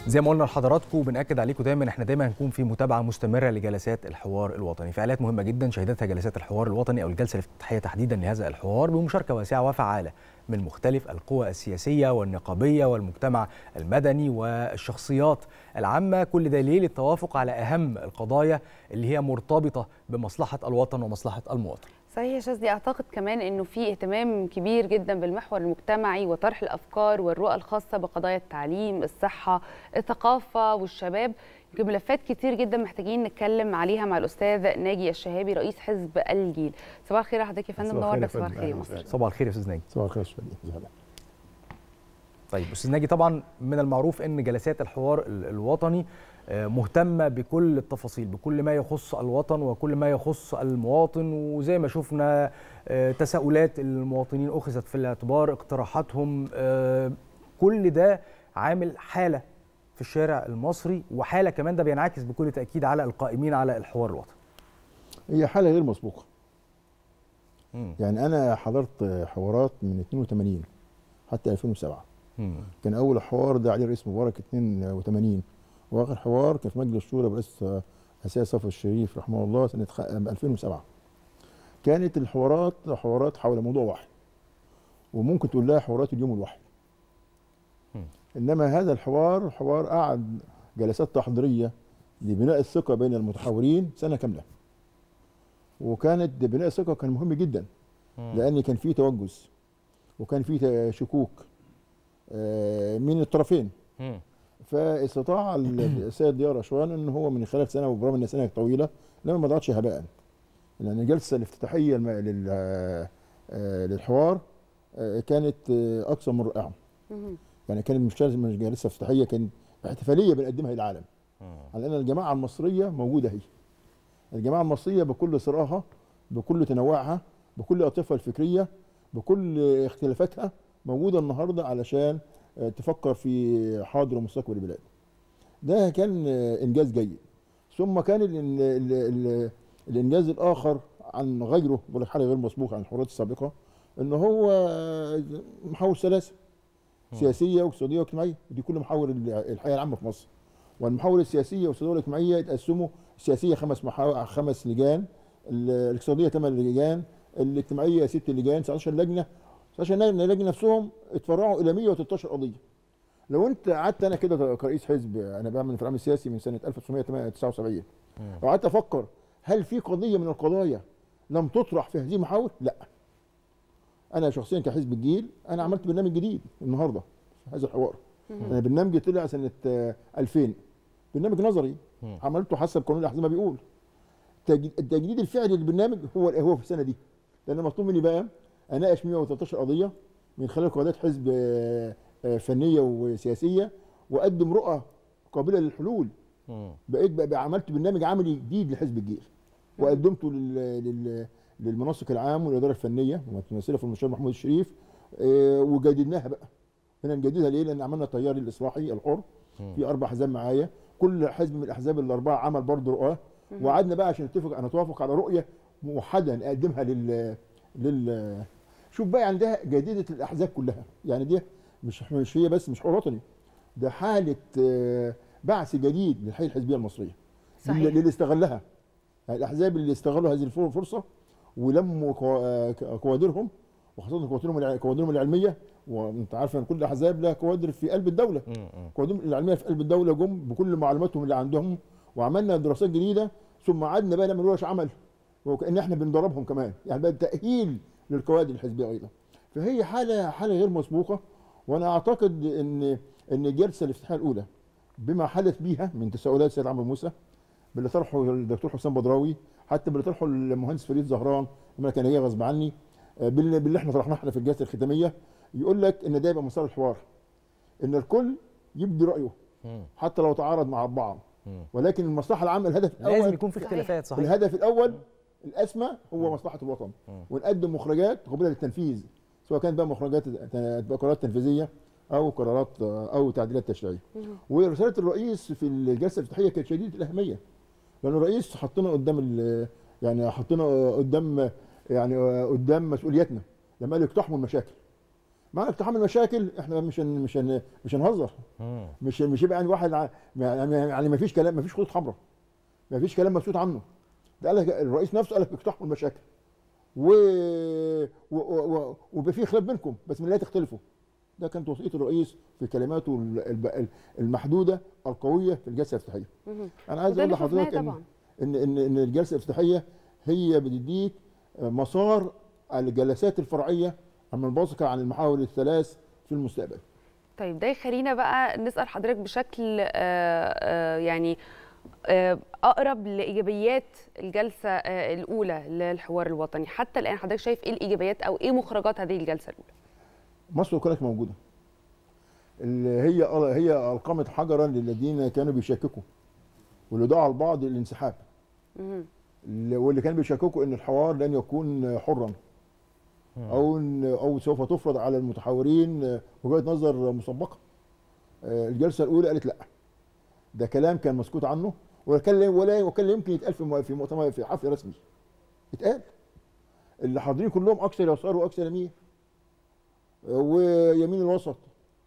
زي ما قلنا لحضراتكم وبناكد عليكم دايما احنا دايما هنكون في متابعه مستمره لجلسات الحوار الوطني فعاليات مهمه جدا شهدتها جلسات الحوار الوطني او الجلسه الافتتاحيه تحديدا لهذا الحوار بمشاركه واسعه وفعاله من مختلف القوى السياسيه والنقابيه والمجتمع المدني والشخصيات العامه كل دليل التوافق على اهم القضايا اللي هي مرتبطه بمصلحه الوطن ومصلحه المواطن صحيح يا شاذلي اعتقد كمان انه في اهتمام كبير جدا بالمحور المجتمعي وطرح الافكار والرؤى الخاصه بقضايا التعليم، الصحه، الثقافه والشباب، يمكن ملفات كتير جدا محتاجين نتكلم عليها مع الاستاذ ناجي الشهابي رئيس حزب الجيل. صباح الخير يا حضرتك يا فندم نورنا صباح الخير يا مصر. صباح الخير يا استاذ ناجي. صباح الخير يا استاذ طيب استاذ ناجي طبعا من المعروف ان جلسات الحوار الوطني مهتمة بكل التفاصيل بكل ما يخص الوطن وكل ما يخص المواطن وزي ما شفنا تساؤلات المواطنين أخذت في الاعتبار اقتراحاتهم كل ده عامل حالة في الشارع المصري وحالة كمان ده بينعكس بكل تأكيد على القائمين على الحوار الوطني هي حالة غير مسبوقة يعني أنا حضرت حوارات من 82 حتى 2007 مم. كان أول حوار ده عليه رئيس مبارك 82 واخر حوار كان في مجلس الشورى برئاسه اساس صفر الشريف رحمه الله سنه 2007 كانت الحوارات حوارات حول موضوع واحد وممكن تقول لها حوارات اليوم الواحد انما هذا الحوار حوار قعد جلسات تحضيريه لبناء الثقه بين المتحاورين سنه كامله وكانت بناء الثقه كان مهم جدا لان كان في توجس وكان في شكوك من الطرفين فاستطاع السيد ضياء رشوان ان هو من خلال سنه وبرغم ان سنه طويله لما ما ضاعتش هباء لان الجلسه الافتتاحيه للحوار كانت اكثر من رائعه يعني كانت مش لازم جلسه افتتاحيه كان احتفاليه بنقدمها للعالم على ان الجماعه المصريه موجوده هي الجماعه المصريه بكل صراعها بكل تنوعها بكل اطيافها الفكريه بكل اختلافاتها موجوده النهارده علشان تفكر في حاضر ومستقبل البلاد ده كان انجاز جيد ثم كان ال ال ال الانجاز الاخر عن غيره بقول لك حاله غير مسبوقه عن الحوارات السابقه ان هو محاور ثلاثه سياسيه واقتصاديه واجتماعيه ودي كل محاور الحياه العامه في مصر والمحاور السياسيه والاقتصاديه والاجتماعيه يتقسموا السياسيه خمس محاور خمس لجان الاقتصاديه ثمان لجان الاجتماعيه ست لجان 19 لجنه 19 لجنه نفسهم اتفرعوا الى 113 قضيه لو انت قعدت انا كده كرئيس حزب انا بعمل في العمل السياسي من سنه 1979 وقعدت افكر هل في قضيه من القضايا لم تطرح في هذه المحاور؟ لا. انا شخصيا كحزب الجيل انا عملت برنامج جديد النهارده في هذا الحوار. انا برنامجي طلع سنه 2000 برنامج نظري عملته حسب قانون الاحزاب ما بيقول. التجديد الفعلي للبرنامج هو هو في السنه دي. لان مطلوب مني بقى اناقش 113 قضيه من خلال قيادات حزب فنيه وسياسيه واقدم رؤى قابله للحلول بقيت بقى عملت برنامج عملي جديد لحزب الجيل وقدمته لل... لل... للمنسق العام والاداره الفنيه متمثله في المستشار محمود الشريف وجددناها بقى هنا نجددها ليه؟ لان عملنا التيار الاصلاحي الحر في اربع احزاب معايا كل حزب من الاحزاب الاربعه عمل برضه رؤاه وقعدنا بقى عشان نتفق نتوافق على رؤيه موحده نقدمها لل لل شوف بقى عندها جديده الاحزاب كلها يعني دي مش مش هي بس مش حوار وطني ده حاله بعث جديد للحياه الحزبيه المصريه صحيح اللي استغلها يعني الاحزاب اللي استغلوا هذه الفرصه ولموا كوادرهم وخاصه كوادرهم كوادرهم العلميه وانت عارف ان كل الاحزاب لها كوادر في قلب الدوله كوادرهم العلميه في قلب الدوله جم بكل معلوماتهم اللي عندهم وعملنا دراسات جديده ثم قعدنا بقى نعمل ورش عمل وكان احنا بندربهم كمان يعني بقى تاهيل للكوادر الحزبيه ايضا فهي حاله حاله غير مسبوقه وانا اعتقد ان ان الجلسه الافتتاحيه الاولى بما حدث بيها من تساؤلات سيد عمرو موسى باللي طرحه الدكتور حسام بدراوي حتى باللي طرحه المهندس فريد زهران لما كان هي غصب عني باللي, باللي احنا طرحناه احنا في الجلسه الختاميه يقول لك ان ده يبقى مسار الحوار ان الكل يبدي رايه حتى لو تعارض مع بعض ولكن المصلحه العامه الهدف الاول لازم يكون في اختلافات صحيح الهدف الاول الاسمى هو مصلحه الوطن ونقدم مخرجات قابله للتنفيذ سواء كانت بقى مخرجات قرارات تنفيذيه او قرارات او تعديلات تشريعيه ورساله الرئيس في الجلسه الافتتاحيه كانت شديده الاهميه لان الرئيس حطنا قدام يعني حطنا قدام يعني قدام مسؤولياتنا لما قال اقتحموا المشاكل مع اقتحام المشاكل احنا مش هن مش هن مش هنهزر مم. مش مش يبقى يعني واحد ع- يعني يعني ما فيش كلام ما فيش خطوط حمراء ما فيش كلام مسكوت عنه ده قال لك الرئيس نفسه قال لك اقتحموا المشاكل و و- و- و- ويبقى في خلاف بينكم بس من لا تختلفوا ده كانت وصيه الرئيس في كلماته ال- الب- المحدوده القويه في الجلسه الافتتاحيه مهم. انا عايز وده اقول اللي شفناه لحضرتك ان طبعا ان ان ان الجلسه الافتتاحيه هي بتديك مسار الجلسات الفرعيه المنبثقه عن المحاور الثلاث في المستقبل طيب ده يخلينا بقى نسال حضرتك بشكل آه، آه، يعني آه، اقرب لايجابيات الجلسه آه، الاولى للحوار الوطني حتى الان حضرتك شايف ايه الايجابيات او ايه مخرجات هذه الجلسه الاولى مصر كلها موجوده اللي هي هي القمت حجرا للذين كانوا بيشككوا واللي دعا البعض للانسحاب مهم. اللي- واللي كانوا بيشككوا ان الحوار لن يكون حرا او إن او سوف تفرض على المتحاورين وجهه نظر مسبقه آه، الجلسه الاولى قالت لا ده كلام كان مسكوت عنه وكان ولا وكان لا يمكن يتقال في مو- في مؤتمر في حفل رسمي اتقال اللي حاضرين كلهم اكثر يسار واكثر يمين آه، ويمين الوسط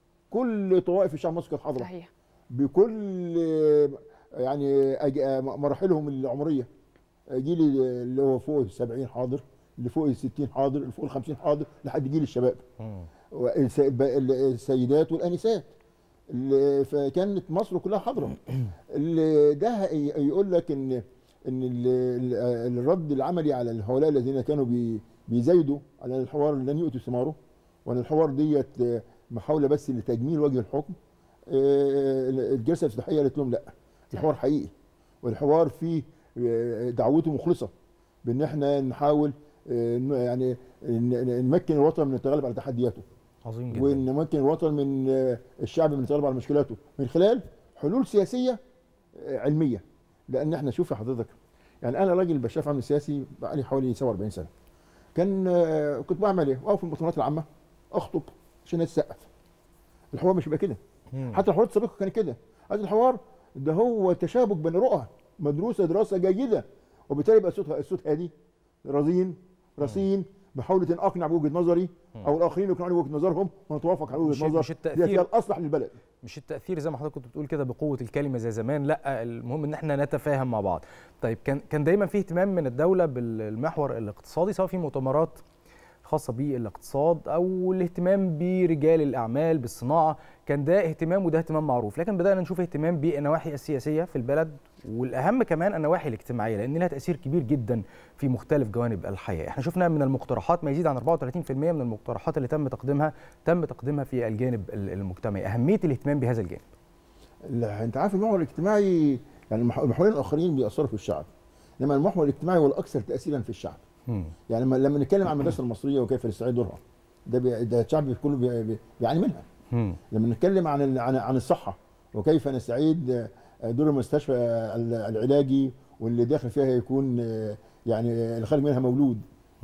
كل طوائف الشعب المصري كانت حاضره صحيح بكل آه، يعني أج- آه، مراحلهم العمريه جيل اللي هو فوق ال 70 حاضر اللي فوق ال 60 حاضر اللي فوق ال 50 حاضر لحد جيل الشباب مم. والس- الب- ال- السيدات والانسات اللي- فكانت مصر كلها حاضره اللي ده ي- يقول لك ان ان ال- ال- الرد العملي على هؤلاء الذين كانوا بي- بيزايدوا على الحوار لن يؤتوا ثماره وان الحوار ديت محاوله بس لتجميل وجه الحكم آه، الجلسه الافتتاحيه قالت لهم لا الحوار حقيقي والحوار فيه آه، دعوته مخلصه بان احنا نحاول آه، ن- يعني ن- نمكن الوطن من التغلب على تحدياته عظيم جدا ونمكن الوطن من آه، الشعب من التغلب على مشكلاته من خلال حلول سياسيه آه، علميه لان احنا شوف يا حضرتك يعني انا راجل بشاف عمل سياسي بقالي حوالي 47 سنه كان آه، كنت بعمل ايه؟ اقف في المؤتمرات العامه اخطب عشان الناس تسقف الحوار مش يبقى كده مم. حتى الحوارات السابقه كان كده هذا الحوار ده هو تشابك بين رؤى مدروسه دراسه جيده وبالتالي يبقى الصوت الصوت هادي رزين رصين محاوله ان اقنع بوجهه نظري او الاخرين يقنعوني بوجهه نظرهم ونتوافق على مش- وجهه نظر مش التأثير- دي هي الاصلح للبلد مش التاثير زي ما حضرتك كنت بتقول كده بقوه الكلمه زي زمان لا المهم ان احنا نتفاهم مع بعض طيب كان كان دايما في اهتمام من الدوله بالمحور الاقتصادي سواء في مؤتمرات خاصه بالاقتصاد او الاهتمام برجال الاعمال بالصناعه كان ده اهتمام وده اهتمام معروف لكن بدانا نشوف اهتمام بالنواحي السياسيه في البلد والاهم كمان النواحي الاجتماعيه لان لها تاثير كبير جدا في مختلف جوانب الحياه احنا شفنا من المقترحات ما يزيد عن 34% من المقترحات اللي تم تقديمها تم تقديمها في الجانب ال- المجتمعي اهميه الاهتمام بهذا الجانب لا، انت عارف المحور الاجتماعي يعني المح- المحورين الاخرين بيأثروا في الشعب انما المحور الاجتماعي هو الاكثر تاثيرا في الشعب مم. يعني لما- لما نتكلم عن المدرسه المصريه وكيف نستعيد دورها ده بي- ده الشعب كله بي- بي- بيعاني منها مم. لما نتكلم عن ال- عن عن الصحه وكيف نستعيد دور المستشفى ال- العلاجي واللي داخل فيها يكون يعني اللي خارج منها مولود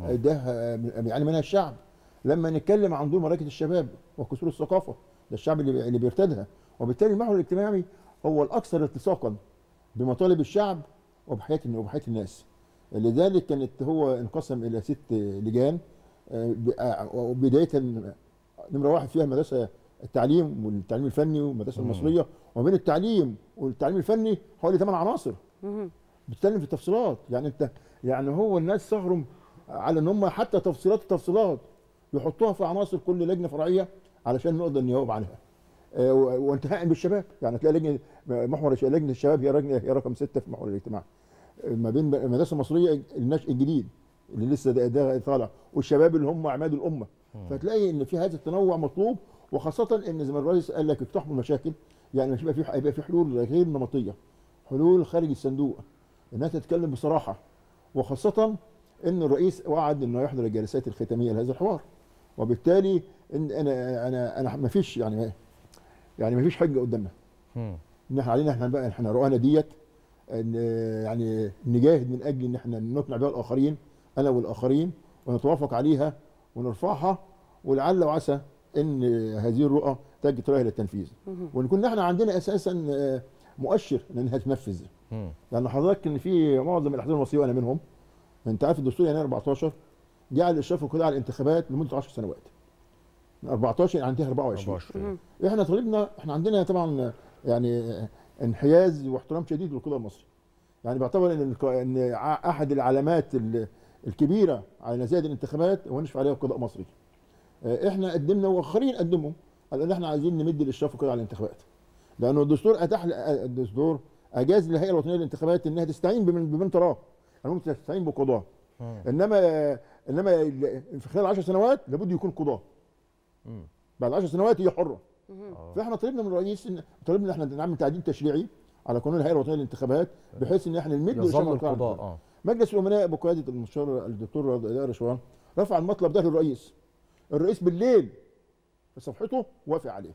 ده بيعاني منها الشعب لما نتكلم عن دور مراكز الشباب وكسور الثقافه ده الشعب اللي اللي بيرتدها وبالتالي المحور الاجتماعي هو الاكثر التصاقا بمطالب الشعب وبحياه وبحياه الناس لذلك كانت هو انقسم الى ست لجان آه، ب- آه، وبدايه نمره واحد فيها المدرسه التعليم والتعليم الفني والمدرسه مم. المصريه وما بين التعليم والتعليم الفني حوالي ثمان عناصر مهم. بتتكلم في التفصيلات يعني انت يعني هو الناس سهروا على ان هم حتى تفصيلات التفصيلات يحطوها في عناصر كل لجنه فرعيه علشان نقدر نجاوب عنها آه، و- وانتهاء بالشباب يعني تلاقي لجنه محور الش- لجنه الشباب هي لجنه هي رقم سته في محور الاجتماع آه، ما بين المدرسه المصريه النشء الجديد اللي لسه ده, ده طالع والشباب اللي هم عماد الامه فتلاقي ان في هذا التنوع مطلوب وخاصه ان زي ما الرئيس قال لك اقتحموا المشاكل يعني مش هيبقى في هيبقى في حلول غير نمطيه حلول خارج الصندوق الناس تتكلم بصراحه وخاصه ان الرئيس وعد انه يحضر الجلسات الختاميه لهذا الحوار وبالتالي ان انا انا انا ما فيش يعني يعني ما فيش حجه قدامنا مم. ان احنا علينا احنا بقى احنا رؤانا ديت ان يعني نجاهد من اجل ان احنا نقنع بها الاخرين انا والاخرين ونتوافق عليها ونرفعها ولعل وعسى ان هذه الرؤى تجد طريقها للتنفيذ مهم. ونكون احنا عندنا اساسا آه، مؤشر انها تنفذ مم. لان حضرتك ان في معظم الاحزاب المصريه وانا منهم انت عارف الدستور يناير 14 جعل الاشراف والقضاء على الانتخابات لمده 10 سنوات من 14 يعني عندها 24 24 احنا طالبنا احنا عندنا طبعا يعني انحياز واحترام شديد للقضاء المصري يعني بعتبر ان الق- ان ع- احد العلامات ال- الكبيره على نتائج الانتخابات هو نشف عليها القضاء المصري اه، احنا قدمنا واخرين قدموا قال ان احنا عايزين نمد الاشراف وكده على الانتخابات لانه الدستور اتاح ل- الدستور اجاز للهيئه الوطنيه للانتخابات انها تستعين بمن بمن تراه يعني ممكن تستعين بقضاه مم. انما انما ال- في خلال 10 سنوات لابد يكون قضاه مم. بعد 10 سنوات هي حره آه. فاحنا طلبنا من الرئيس ان طلبنا ان احنا نعمل تعديل تشريعي على قانون الهيئه الوطنيه للانتخابات بحيث ان احنا نمد يظل الشرع القضاء القانوني. اه مجلس الامناء بقياده المستشار الدكتور رضا رشوان رفع المطلب ده للرئيس الرئيس بالليل في صفحته وافق عليه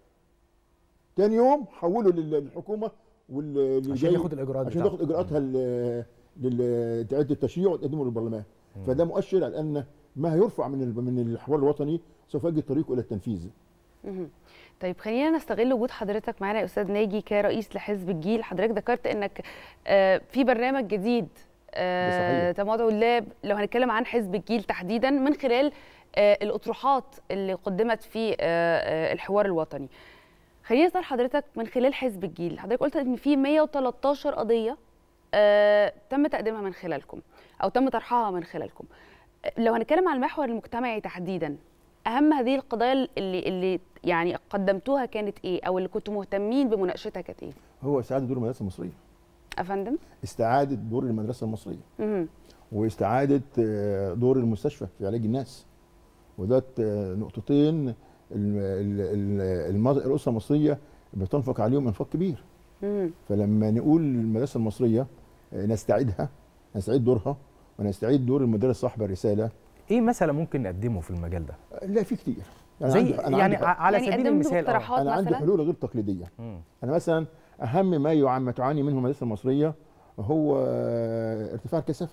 تاني يوم حوله لل- للحكومه واللي عشان ياخد الاجراءات عشان بتاعته. ياخد اجراءاتها ل- لل- تعديل التشريع وتقدمه للبرلمان فده مؤشر على ان ما هيرفع من ال- من الحوار الوطني سوف يجد طريقه الى التنفيذ مهم. طيب خلينا نستغل وجود حضرتك معانا يا استاذ ناجي كرئيس لحزب الجيل حضرتك ذكرت انك آه، في برنامج جديد آه، صحيح. تمادع اللاب لو هنتكلم عن حزب الجيل تحديدا من خلال آه، الاطروحات اللي قدمت في آه، آه، الحوار الوطني خلينا نسال حضرتك من خلال حزب الجيل حضرتك قلت ان في 113 قضيه آه، تم تقديمها من خلالكم او تم طرحها من خلالكم لو هنتكلم عن المحور المجتمعي تحديدا اهم هذه القضايا اللي اللي يعني قدمتوها كانت ايه او اللي كنتوا مهتمين بمناقشتها كانت ايه هو استعاده دور المدرسه المصريه افندم استعاده دور المدرسه المصريه مهم. واستعاده آه، دور المستشفى في علاج الناس وده آه، نقطتين ال- ال- ال- الم- الاسره المصريه بتنفق عليهم انفاق كبير مهم. فلما نقول المدرسه المصريه آه، نستعيدها نستعيد دورها ونستعيد دور المدرس صاحب الرساله ايه مثلا ممكن نقدمه في المجال ده آه، لا في كتير أنا زي عندي- أنا يعني عندي- ع- على يعني سبيل قدمتوا المثال آه. اقتراحات انا عندي مثلا حلول غير تقليديه مم. انا مثلا اهم ما يعاني ما تعاني منه المدرسه المصريه هو آه، ارتفاع الكثافه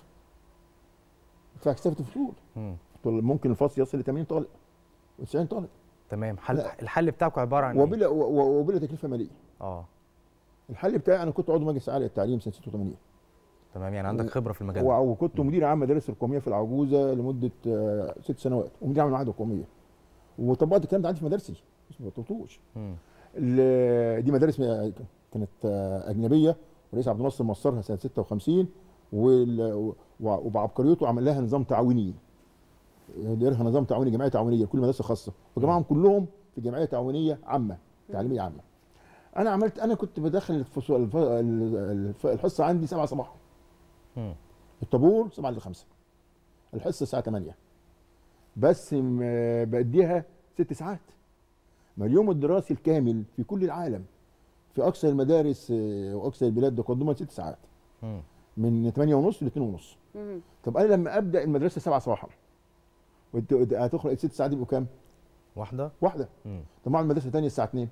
ارتفاع كثافه الفصول مم. طول- ممكن الفصل يصل ل 80 طالب و90 طالب تمام حل لا. الحل بتاعكم عباره عن ايه؟ وبلا و- و- وبلا تكلفه ماليه اه الحل بتاعي انا كنت عضو مجلس عالي للتعليم سنه 86 تمام يعني عندك خبره في المجال ده و- وكنت مدير عام مدارس القوميه في العجوزه لمده آه، ست سنوات ومدير عام المعاهد القوميه وطبقت الكلام ده عندي في مدارسي بس ما طبقتوش مم. ال- دي مدارس م- كانت آه، اجنبيه ورئيس عبد الناصر مصرها سنه 56 وال- و- وبعبقريته عمل لها نظام تعاوني دايرها نظام تعاوني جمعيه تعاونيه كل مدرسه خاصه وجمعهم كلهم في جمعيه تعاونيه عامه تعليميه عامه انا عملت انا كنت بدخل الفصول الف- الف- الحصه عندي 7 صباحا مم. الطابور 7 ل 5 الحصه الساعه 8 بس م- بديها ست ساعات ما اليوم الدراسي الكامل في كل العالم في اكثر المدارس آه، واكثر البلاد تقدما ست ساعات مم. من 8 ونص ل 2 ونص مهم. طب انا لما ابدا المدرسه 7 صباحا وانت وأنت هتخرج الست ساعات يبقوا كام؟ واحده واحده مم. طب ما المدرسه الثانيه الساعه 2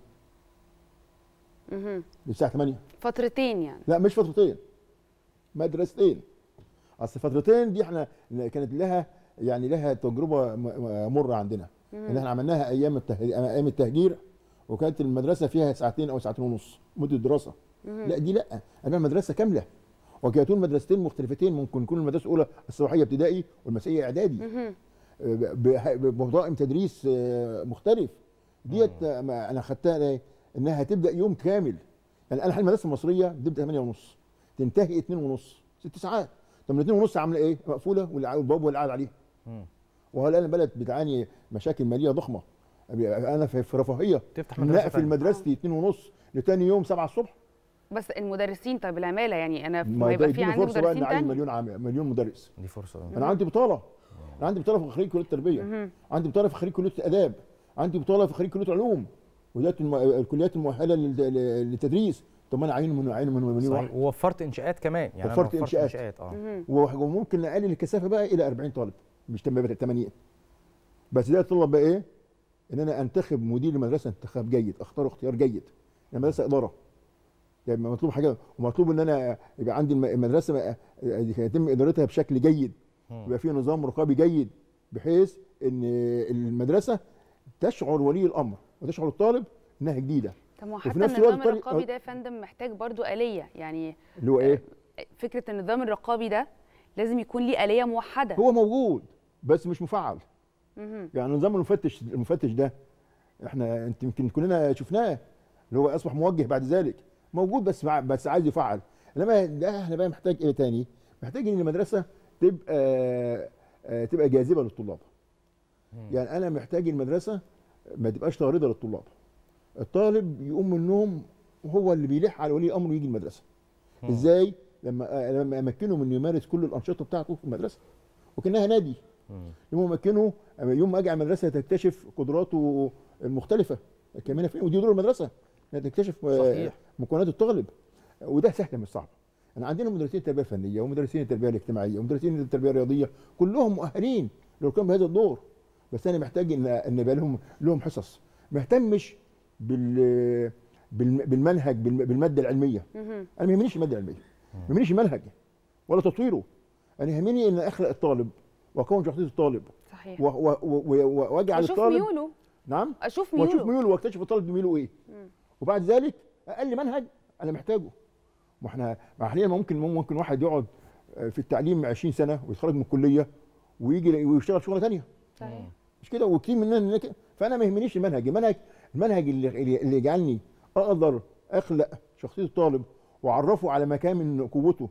مهم. الساعه 8 فترتين يعني لا مش فترتين مدرستين اصل فترتين دي احنا كانت لها يعني لها تجربه م- م- مره عندنا ان احنا عملناها ايام التهجير ايام التهجير وكانت المدرسه فيها ساعتين او ساعتين ونص مده دراسه لا دي لا انا مدرسه كامله وكانت مدرستين مختلفتين ممكن يكون المدرسه الاولى الصباحيه ابتدائي والمسائيه اعدادي مهم. ب- ب- بطاقم تدريس آه، مختلف ديت آه، ما انا خدتها ليه؟ انها هتبدا يوم كامل يعني انا المدرسه المصريه بتبدا 8 ونص تنتهي 2 ونص ست ساعات طب ال 2 ونص عامله ايه؟ مقفوله والع- والباب اللي قاعد عليها مم. وهل انا بلد بتعاني مشاكل ماليه ضخمه انا في في رفاهيه تفتح مدرسه نقفل تانية. مدرستي 2 ونص لتاني يوم 7 الصبح بس المدرسين طيب العماله يعني انا ما ما يبقى ده في يديني عندي فرصه بقى ان مدرسين اعين تاني مليون عام مليون مدرس دي فرصه انا عندي بطاله انا عندي بطاله في خريج كليه التربيه مهم. عندي بطاله في خريج كليه الاداب عندي بطاله في خريج كليه العلوم وذات الم- الكليات المؤهله لل- للتدريس طب ما انا اعين من اعين من مليون صحيح واحد ووفرت انشاءات كمان يعني وفرت أنا إنشاءات. انشاءات اه مهم. وممكن نقلل الكثافه بقى الى 40 طالب مش تم 80 بس ده يتطلب بقى ايه؟ ان انا انتخب مدير المدرسه انتخاب جيد اختار اختيار جيد المدرسه اداره يعني مطلوب حاجه ومطلوب ان انا يبقى عندي الم- المدرسه بقى يتم ادارتها بشكل جيد مم. يبقى في نظام رقابي جيد بحيث ان المدرسه تشعر ولي الامر وتشعر الطالب انها جديده طب ما هو وفي حتى نفس النظام الوقت طريق- الرقابي ده يا فندم محتاج برضو آلية يعني اللي هو ايه؟ فكرة النظام الرقابي ده لازم يكون ليه آلية موحدة هو موجود بس مش مفعل مهم. يعني نظام المفتش المفتش ده احنا انت يمكن كلنا شفناه اللي هو اصبح موجه بعد ذلك موجود بس مع بس عايز يفعل انما ده احنا بقى محتاج ايه تاني محتاج ان المدرسه تبقى آه، تبقى جاذبه للطلاب يعني انا محتاج المدرسه ما تبقاش طارده للطلاب الطالب يقوم من النوم وهو اللي بيلح على ولي امره يجي المدرسه ازاي لما آه، لما امكنه من إنه يمارس كل الانشطه بتاعته في المدرسه وكانها نادي يوم امكنه يوم ما اجي على المدرسه تكتشف قدراته المختلفه كمان في ودي دور المدرسه انها تكتشف آه، صحيح. مكونات الطالب وده سهل مش صعب انا عندنا مدرسين التربيه الفنيه ومدرسين التربيه الاجتماعيه ومدرسين التربيه الرياضيه كلهم مؤهلين للقيام بهذا الدور بس انا محتاج ان ان يبقى لهم لهم حصص ما اهتمش بال بالم- بالمنهج بالم- بالماده العلميه مهم. انا ما يهمنيش الماده العلميه ما يهمنيش المنهج ولا تطويره انا يهمني ان اخلق الطالب واكون شخصيه الطالب صحيح و- و- و- و- واجعل اشوف الطالب ميوله نعم اشوف واشوف ميوله ميوله واكتشف الطالب ميوله ايه وبعد ذلك اقل منهج انا محتاجه ما احنا ما حاليا ممكن ممكن واحد يقعد في التعليم 20 سنه ويتخرج من الكليه ويجي ويشتغل شغله ثانيه صحيح مش كده وكتير مننا كده. فانا ما يهمنيش المنهج المنهج المنهج اللي اللي اللي يجعلني اقدر اخلق شخصيه الطالب واعرفه على مكامن قوته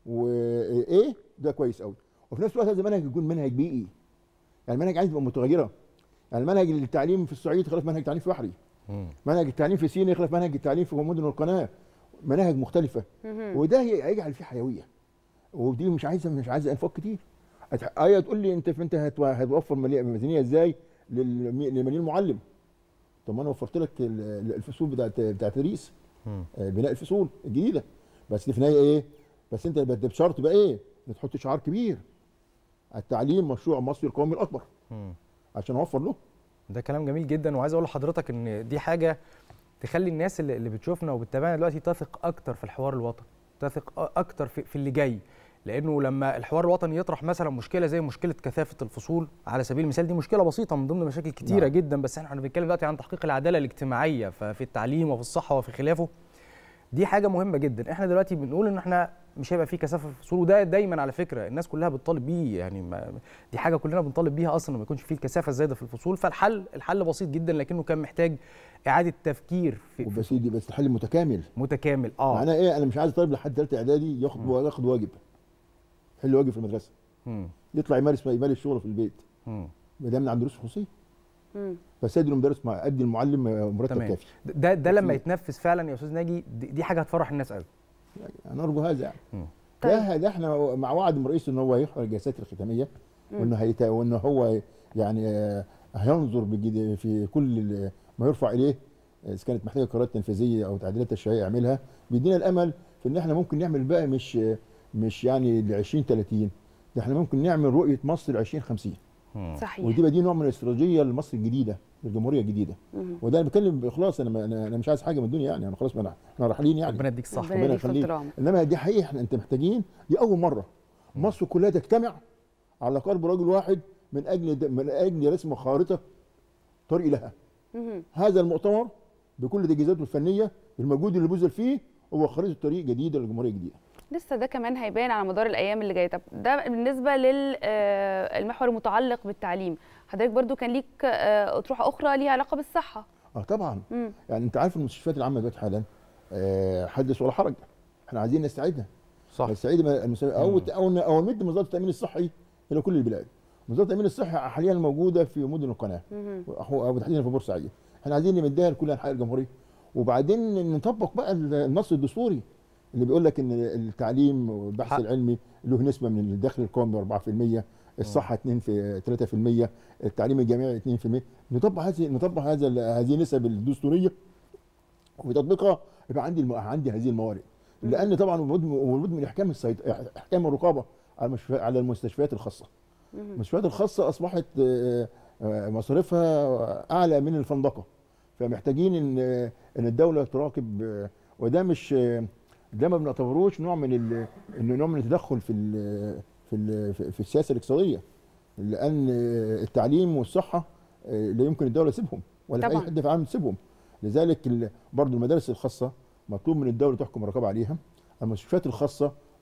وايه ده كويس قوي وفي نفس الوقت هذا المنهج يكون منهج بيئي يعني المنهج عايز تبقى متغيره يعني منهج التعليم في الصعيد خلاف منهج التعليم في بحري منهج التعليم في سيناء يخلف منهج التعليم في مدن القناه مناهج مختلفه مهم. وده هي- هيجعل فيه حيويه ودي مش عايزه مش عايزه انفاق كتير هت- ايه تقول لي انت انت هتو- هتوفر ملي- ميزانيه ازاي للمي- لمليون معلم طب ما انا وفرت لك ال- ال- الفصول بتاعت بتاعت التدريس مم. آه، بناء الفصول الجديده بس في النهايه ايه بس انت بت- بشرط بقى ايه ما تحط شعار كبير التعليم مشروع مصري القومي الاكبر مم. عشان اوفر له ده كلام جميل جدا وعايز اقول لحضرتك ان دي حاجه تخلي الناس اللي اللي بتشوفنا وبتتابعنا دلوقتي تثق اكتر في الحوار الوطني تثق أ- اكتر في, في اللي جاي لانه لما الحوار الوطني يطرح مثلا مشكله زي مشكله كثافه الفصول على سبيل المثال دي مشكله بسيطه من ضمن مشاكل كتيره نعم. جدا بس احنا بنتكلم دلوقتي عن تحقيق العداله الاجتماعيه ففي التعليم وفي الصحه وفي خلافه دي حاجه مهمه جدا احنا دلوقتي بنقول ان احنا مش هيبقى في كثافه في الفصول وده دايما على فكره الناس كلها بتطالب بيه يعني ما دي حاجه كلنا بنطالب بيها اصلا ما يكونش فيه الكثافه الزايده في الفصول فالحل الحل بسيط جدا لكنه كان محتاج اعاده تفكير في, في وبس دي بس الحل متكامل متكامل اه معناه ايه انا مش عايز طالب لحد ثالثه اعدادي ياخد ياخد واجب يحل واجب في المدرسه مم. يطلع يمارس يمارس شغله في البيت مم. ما دام عن دروس خصوصيه مم. بس ادي المدرس مع ادي المعلم مرتب تمام. كافي ده ده لما أكيد. يتنفذ فعلا يا استاذ ناجي دي, دي حاجه هتفرح الناس قوي انا ارجو هذا يعني مم. ده ده احنا مع وعد من الرئيس ان هو هيحضر الجلسات الختاميه وانه هيت... وانه هو يعني آه، هينظر بجد في كل ال- ما يرفع اليه اذا كانت محتاجه قرارات تنفيذيه او تعديلات تشريعيه يعملها بيدينا الامل في ان احنا ممكن نعمل بقى مش مش يعني ل 20 30 ده احنا ممكن نعمل رؤيه مصر 2050 مم. صحيح ودي بقى دي نوع من الاستراتيجيه لمصر الجديده للجمهوريه الجديده مم. وده انا بتكلم باخلاص انا ما- انا أنا مش عايز حاجه من الدنيا يعني انا خلاص ما انا احنا رايحين يعني ربنا يديك الصحه ربنا ربنا يديك طول يخليك العمر. انما دي حقيقه احنا انت محتاجين دي اول مره مصر كلها تجتمع على قلب رجل واحد من اجل من اجل رسم خارطه طريق لها مهم. هذا المؤتمر بكل تجهيزاته الفنيه بالمجهود اللي بذل فيه هو خريطه طريق جديده للجمهوريه الجديده لسه ده كمان هيبان على مدار الايام اللي جايه طب ده بالنسبه للمحور المتعلق بالتعليم حضرتك برضو كان ليك آه، اطروحه اخرى ليها علاقه بالصحه اه طبعا مم. يعني انت عارف المستشفيات العامه دلوقتي حالا آه حدث ولا حرج احنا عايزين نستعيدها صح نستعيد المستشفيات او او او نمد وزاره التامين الصحي الى كل البلاد وزاره التامين الصحي حاليا موجوده في مدن القناه مهم. او أو تحديدا في بورسعيد احنا عايزين نمدها لكل انحاء الجمهوريه وبعدين نطبق بقى النص الدستوري اللي بيقول لك ان التعليم والبحث حق. العلمي له نسبه من الدخل القومي 4% الصحه 2 في 3% التعليم الجامعي 2% نطبق هذه نطبق هذا ال- هذه النسب الدستوريه وبتطبيقها يبقى عندي الم... عندي هذه الموارد لان طبعا وجود وجود من احكام السيط... احكام الرقابه على المستشفيات على المستشفيات الخاصه المستشفيات الخاصه اصبحت آه، آه، مصاريفها اعلى من الفندقه فمحتاجين ان ان الدوله تراقب آه، وده مش آه، ده ما بنعتبروش نوع من ال... انه نوع من التدخل في ال... في ال... في السياسه الاقتصاديه لان آه، التعليم والصحه آه، لا يمكن الدوله تسيبهم ولا في اي طبعاً. حد في العالم تسيبهم لذلك ال- برضو المدارس الخاصه مطلوب من الدوله تحكم الرقابه عليها المستشفيات الخاصه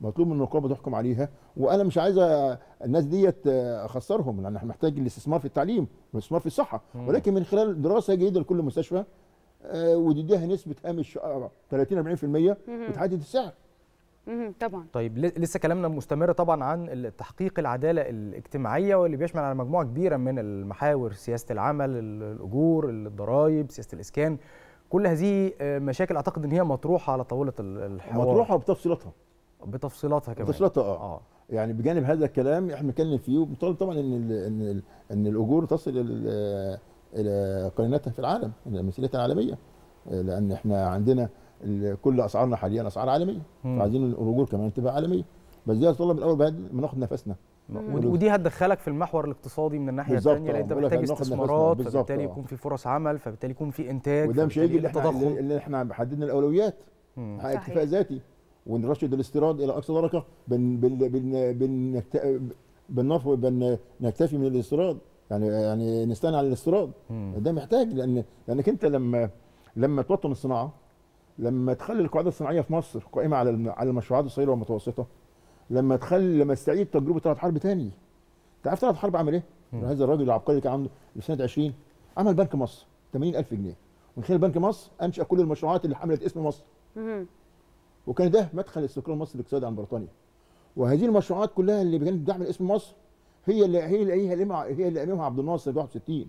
مطلوب من النقابه تحكم عليها وانا مش عايز أ- الناس ديت آه، اخسرهم لان احنا محتاج الاستثمار في التعليم والاستثمار في الصحه ولكن من خلال دراسه جيده لكل مستشفى آه، وتديها نسبه هامش آه، 30 40% وتحدد السعر مهم. طبعا طيب ل- لسه كلامنا مستمر طبعا عن تحقيق العداله الاجتماعيه واللي بيشمل على مجموعه كبيره من المحاور سياسه العمل ال- الاجور الضرائب سياسه الاسكان كل هذه آه، مشاكل اعتقد ان هي مطروحه على طاوله ال- الحوار مطروحه بتفصيلاتها بتفصيلاتها كمان بتفصيلاتها اه اه يعني بجانب هذا الكلام احنا بنتكلم فيه وبنطالب طبعا ان ال ان ال ان الاجور تصل الى الى قرينتها في العالم الى مثيلتها العالميه لان احنا عندنا ال- كل اسعارنا حاليا اسعار عالميه مم. فعايزين الاجور كمان تبقى عالميه بس دي يتطلب الاول بعد ما ناخد نفسنا ودي, ودي هتدخلك في المحور الاقتصادي من الناحيه بالظبط، الثانيه لان انت آه، بقول لك محتاج هناخد نفسنا. استثمارات بالظبط، فبالتالي آه. يكون في فرص عمل فبالتالي يكون في انتاج وده مش هيجي اللي فبالتالي احنا التضخم اللي احنا حددنا الاولويات مم. حقق صحيح. اكتفاء ذاتي ونرشد الاستيراد الى اقصى درجه بن بن بن بن بنرفض بن نكتفي من الاستيراد يعني يعني نستغنى عن الاستيراد مم. ده محتاج لان لانك انت لما لما توطن الصناعه لما تخلي القاعده الصناعيه في مصر قائمه على الم- على المشروعات الصغيره والمتوسطه لما تخلي لما تستعيد تجربه ثلاث حرب تاني انت عارف ثلاث حرب عمل ايه؟ هذا الراجل العبقري اللي كان عنده في سنه 20 عمل بنك مصر 80000 جنيه من خلال بنك مصر انشا كل المشروعات اللي حملت اسم مصر مهم. وكان ده مدخل استقرار مصر الاقتصادي عن بريطانيا وهذه المشروعات كلها اللي كانت بتعمل اسم مصر هي اللي هي اللي هي اللي هي اللي امامها عبد الناصر في 61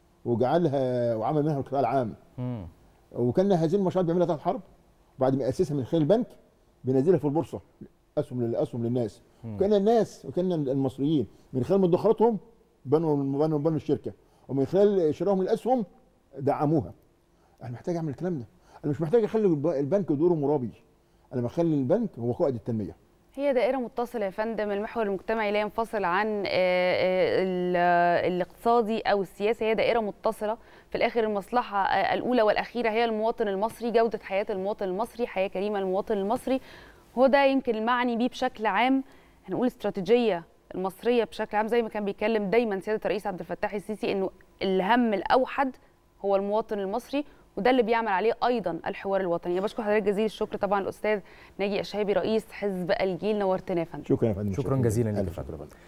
وجعلها وعمل منها القطاع العام مم. وكان هذه المشروعات بيعملها تحت حرب وبعد ما اسسها من خلال البنك بينزلها في البورصه اسهم للاسهم للناس وكان الناس وكان المصريين من خلال مدخراتهم بنوا بنوا بنوا الشركه ومن خلال شرائهم الاسهم دعموها انا محتاج اعمل الكلام ده انا مش محتاج اخلي الب- البنك دوره مرابي انا بخلي البنك هو قائد التنميه هي دائرة متصلة يا فندم المحور المجتمعي لا ينفصل عن آه، آه، ال- آه، الاقتصادي أو السياسي هي دائرة متصلة في الآخر المصلحة آه، الأولى والأخيرة هي المواطن المصري جودة حياة المواطن المصري حياة كريمة للمواطن المصري هو ده يمكن المعني بيه بشكل عام هنقول استراتيجية المصرية بشكل عام زي ما كان بيتكلم دايما سيادة الرئيس عبد الفتاح السيسي إنه الهم الأوحد هو المواطن المصري وده اللي بيعمل عليه ايضا الحوار الوطني أنا بشكر حضرتك جزيل الشكر طبعا الاستاذ ناجي اشهابي رئيس حزب الجيل نورتنا يا فندم شكرا يا فندم شكراً جزيلاً لك يا ألف فندم. شكرا يا فندم